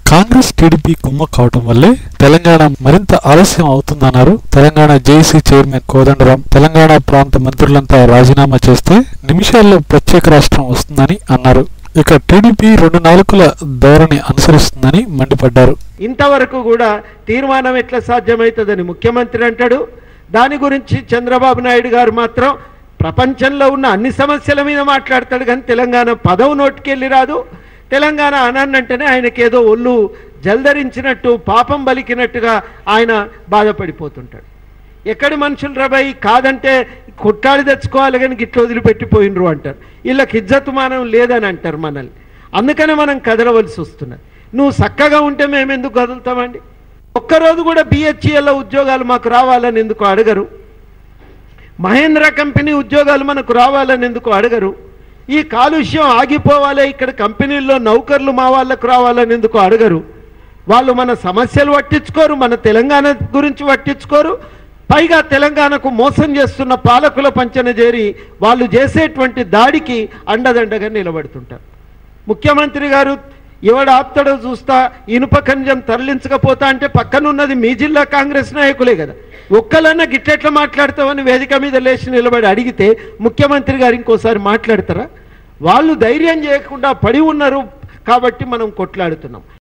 Congress TDP కుమ్మ కావటం వల్లే తెలంగాణ మరింత ఆలస్యం అవుతుందన్నారు తెలంగాణ జేఏసీ చైర్మన్ కోదండరాం తెలంగాణ ప్రాంత మంత్రులంతా రాజీనామా చేస్తే నిమిషాల్లో ప్రత్యేక రాష్ట్రం వస్తుందని అన్నారు ఇక టీడీపీ రెండు నాలుగుల ధోరణి అనుసరిస్తుందని మండిపడ్డారు ఇంతవరకు కూడా తీర్మానం ఎట్లా సాధ్యమవుతుందని ముఖ్యమంత్రి అంటాడు దాని గురించి చంద్రబాబు నాయుడు గారు మాత్రం ప్రపంచంలో ఉన్న అన్ని సమస్యల మీద మాట్లాడతాడు కానీ తెలంగాణ పదవు నోటికెళ్ళి రాదు తెలంగాణ అనంటేనే ఆయనకి ఏదో ఒళ్ళు జల్దరించినట్టు పాపం బలికినట్టుగా ఆయన బాధపడిపోతుంటాడు ఎక్కడి మనుషులు రబాయి కాదంటే కొట్టాడి తెచ్చుకోవాలి కానీ గిట్ల వదిలిపెట్టిపోయినరు అంటారు వీళ్ళకి ఇజ్జత్ మానం లేదని అంటారు మనల్ని అందుకనే మనం కదలవలసి వస్తున్నది నువ్వు చక్కగా ఉంటే మేము ఎందుకు కదులుతామండి ఒక్కరోజు కూడా బిహెచ్ఈఎల్ ఉద్యోగాలు మాకు రావాలని ఎందుకు అడగరు మహేంద్ర కంపెనీ ఉద్యోగాలు మనకు రావాలని ఎందుకు అడగరు ఈ కాలుష్యం ఆగిపోవాలి ఇక్కడ కంపెనీల్లో నౌకర్లు మా వాళ్ళకు రావాలని ఎందుకు అడగరు వాళ్ళు మన సమస్యలు పట్టించుకోరు మన తెలంగాణ గురించి పట్టించుకోరు పైగా తెలంగాణకు మోసం చేస్తున్న పాలకుల పంచన చేరి వాళ్ళు చేసేటువంటి దాడికి అండదండగా నిలబడుతుంటారు ముఖ్యమంత్రి గారు ఎవడు ఆప్తాడో చూస్తా ఇనుప ఖనిజం తరలించకపోతా అంటే పక్కనున్నది మీ జిల్లా కాంగ్రెస్ నాయకులే కదా ఒక్కలన్నా గిట్లెట్లా మాట్లాడతామని వేదిక మీద లేచి నిలబడి అడిగితే ముఖ్యమంత్రి గారు ఇంకోసారి మాట్లాడతారా వాళ్ళు ధైర్యం చేయకుండా పడి ఉన్నారు కాబట్టి మనం కొట్లాడుతున్నాం